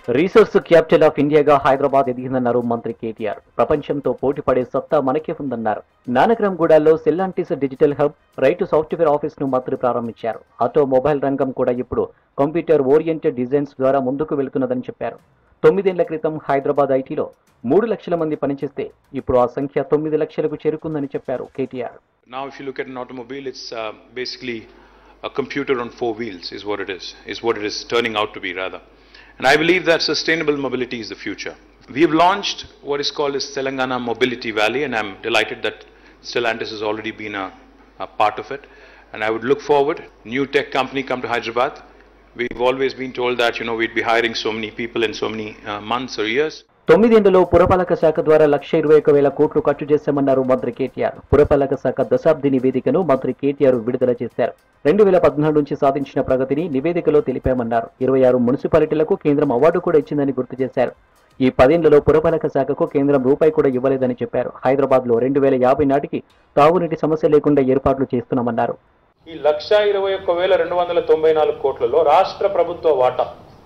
Resource capital of ఇండియాగా హైదరాబాద్ ఎదిగిందన్నారు మంత్రి కేటీఆర్ ప్రపంచంతో పోటీ పడే సత్తా మనకే ఉందన్నారు నానక్రమ్ గూడాల్లో సెల్లాంటిస్ డిజిటల్ హబ్ రైతు సాఫ్ట్వేర్ ఆఫీస్ ను మంత్రి ప్రారంభించారు ఆటోమొబైల్ రంగం కూడా ఇప్పుడు కంప్యూటర్ ఓరియంటెడ్ డిజైన్స్ ద్వారా ముందుకు వెళుతున్నదని చెప్పారు తొమ్మిదేళ్ల క్రితం హైదరాబాద్ ఐటీలో మూడు లక్షల మంది పనిచేస్తే ఇప్పుడు ఆ సంఖ్య తొమ్మిది లక్షలకు చేరుకుందని చెప్పారు KTR Now, if you look at an automobile, it's uh, basically a computer on four wheels, is what it is, is what it is turning out to be, rather. And I believe that sustainable mobility is the future. We have launched what is called as Telangana Mobility Valley, and I'm delighted that Stellantis has already been a, a part of it. And I would look forward, new tech company come to Hyderabad. We've always been told that, you know, we'd be hiring so many people in so many uh, months or years. తొమ్మిదేళ్లలో పురపాలక శాఖ ద్వారా లక్ష ఇరవై ఒక వేల కోట్లు ఖర్చు చేశామన్నారు మంత్రి కేటీఆర్ పురపాలక శాఖ దశాబ్ది నివేదికను మంత్రి కేటీఆర్ విడుదల చేశారు రెండు వేల పద్నాలుగు నుంచి సాధించిన ప్రగతిని నివేదికలో తెలిపామన్నారు ఇరవై ఆరు మున్సిపాలిటీలకు కేంద్రం అవార్డు కూడా ఇచ్చిందని గుర్తు చేశారు ఈ పదేళ్లలో పురపాలక శాఖకు కేంద్రం రూపాయి కూడా ఇవ్వలేదని చెప్పారు హైదరాబాద్ లో రెండు వేల యాభై నాటికి తాగునీటి సమస్య లేకుండా ఏర్పాట్లు చేస్తున్నామన్నారు ఈ లక్ష ఇరవై ఒక్క వేల రెండు వందల తొంభై నాలుగు కోట్లలో రాష్ట్ర ప్రభుత్వ వాటా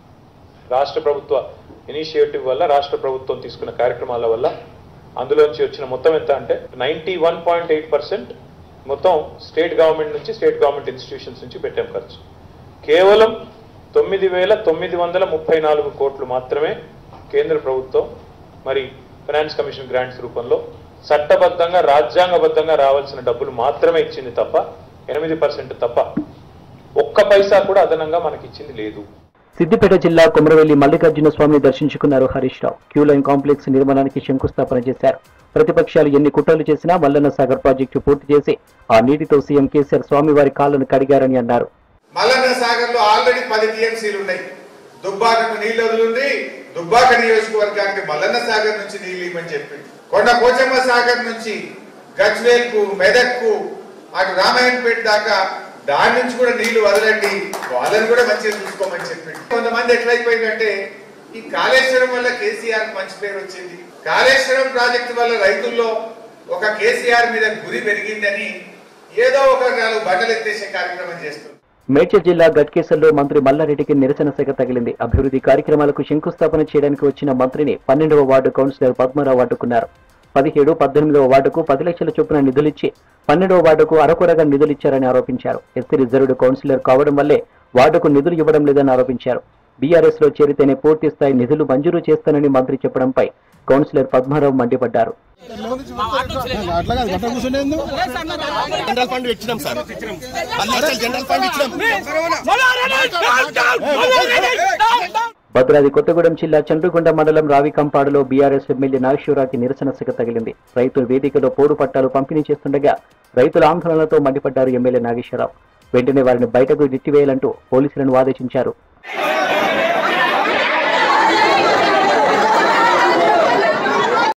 రాష్ట్ర ప్రభుత్వ ఇనిషియేటివ్ వల్ల రాష్ట్ర ప్రభుత్వం తీసుకున్న కార్యక్రమాల వల్ల అందులోంచి వచ్చిన మొత్తం ఎంత అంటే ninety one point eight percent మొత్తం స్టేట్ గవర్నమెంట్ నుంచి స్టేట్ గవర్నమెంట్ ఇన్స్టిట్యూషన్స్ నుంచి పెట్టాం ఖర్చు కేవలం తొమ్మిది వేల తొమ్మిది వందల ముప్పై నాలుగు కోట్లు మాత్రమే కేంద్ర ప్రభుత్వం మరి ఫైనాన్స్ కమిషన్ గ్రాంట్స్ రూపంలో చట్టబద్ధంగా రాజ్యాంగబద్ధంగా రావాల్సిన డబ్బులు మాత్రమే ఇచ్చింది తప్ప ఎనిమిది పర్సెంట్ తప్ప ఒక్క పైసా కూడా అదనంగా మనకి ఇచ్చింది లేదు సిద్దిపేట జిల్లా కొమరవెల్లి మల్లికార్జున స్వామిని దర్శించుకున్నారు Harish Rao queue line complex నిర్మాణానికి శంకుస్థాపన చేశారు ప్రతిపక్షాలు ఎన్ని కుట్రలు చేసినా మల్లన్న సాగర్ ప్రాజెక్టు పూర్తి చేసి ఆ నీటితో సీఎం కేసీఆర్ స్వామివారి కాళ్లను కడిగారని అన్నారు మల్లన్న సాగర్ లో ఆల్రెడీ పది టీఎంసీలు ఉన్నాయి దుబ్బాకకు నీళ్లు వదులుంది దుబ్బాక నియోజకవర్గానికి మల్లన్న సాగర్ నుంచి నీళ్లు ఇవ్వమని చెప్పి కొండ పోచమ్మ సాగర్ నుంచి గజ్వేల్కు మెదక్కు అటు రామాయణపేట దాకా దాని నుంచి కూడా నీళ్లు వదలండి వాళ్ళని కూడా మంచిగా చూసుకోమని చెప్పి కొంతమంది ఎట్లయిపోయిందంటే ఈ కాళేశ్వరం వల్ల కేసీఆర్ మంచి పేరు వచ్చింది కాళేశ్వరం ప్రాజెక్టు వల్ల రైతుల్లో ఒక కేసీఆర్ మీద గురి పెరిగిందని ఏదో ఒక నాలుగు బట్టలు ఎత్తేసే కార్యక్రమం చేస్తుంది మేడ్చల్ జిల్లా గట్కేసర్లో మంత్రి మల్లారెడ్డికి నిరసన సెగ తగిలింది అభివృద్ధి కార్యక్రమాలకు శంకుస్థాపన చేయడానికి వచ్చిన మంత్రిని పన్నెండవ వార్డు కౌన్సిలర్ పద్మారావు అడ్డుకున్నారు పదిహేడు పద్దెనిమిదవ వార్డుకు పది లక్షల చొప్పున నిధులిచ్చి పన్నెండవ వార్డుకు అరకొరగా నిధులిచ్చారని ఆరోపించారు ఎస్సీ రిజర్వ్డ్ కౌన్సిలర్ కావడం వల్లే వార్డుకు నిధులు ఇవ్వడం లేదని ఆరోపించారు బీఆర్ఎస్ లో చేరితేనే పూర్తి స్థాయి నిధులు మంజూరు చేస్తానని మంత్రి చెప్పడంపై కౌన్సిలర్ పద్మారావు మండిపడ్డారు అట్లా కాదు గట్ట కూర్చుంటే ఎందుకు? జనరల్ ఫండ్ ఇచ్చినాం సార్ పది లక్షలు జనరల్ ఫండ్ ఇచ్చినాం భద్రాద్రి కొత్తగూడెం జిల్లా చంద్రగొండ మండలం రావికంపాడులో బీఆర్ఎస్ ఎమ్మెల్యే నాగేశ్వరరావుకి నిరసన సిగ తగిలింది రైతులు వేదికలో పోడు పట్టాలు పంపిణీ చేస్తుండగా రైతుల ఆందోళనలతో మండిపడ్డారు ఎమ్మెల్యే నాగేశ్వరరావు వెంటనే వారిని బయటకు నెట్టివేయాలంటూ పోలీసులను ఆదేశించారు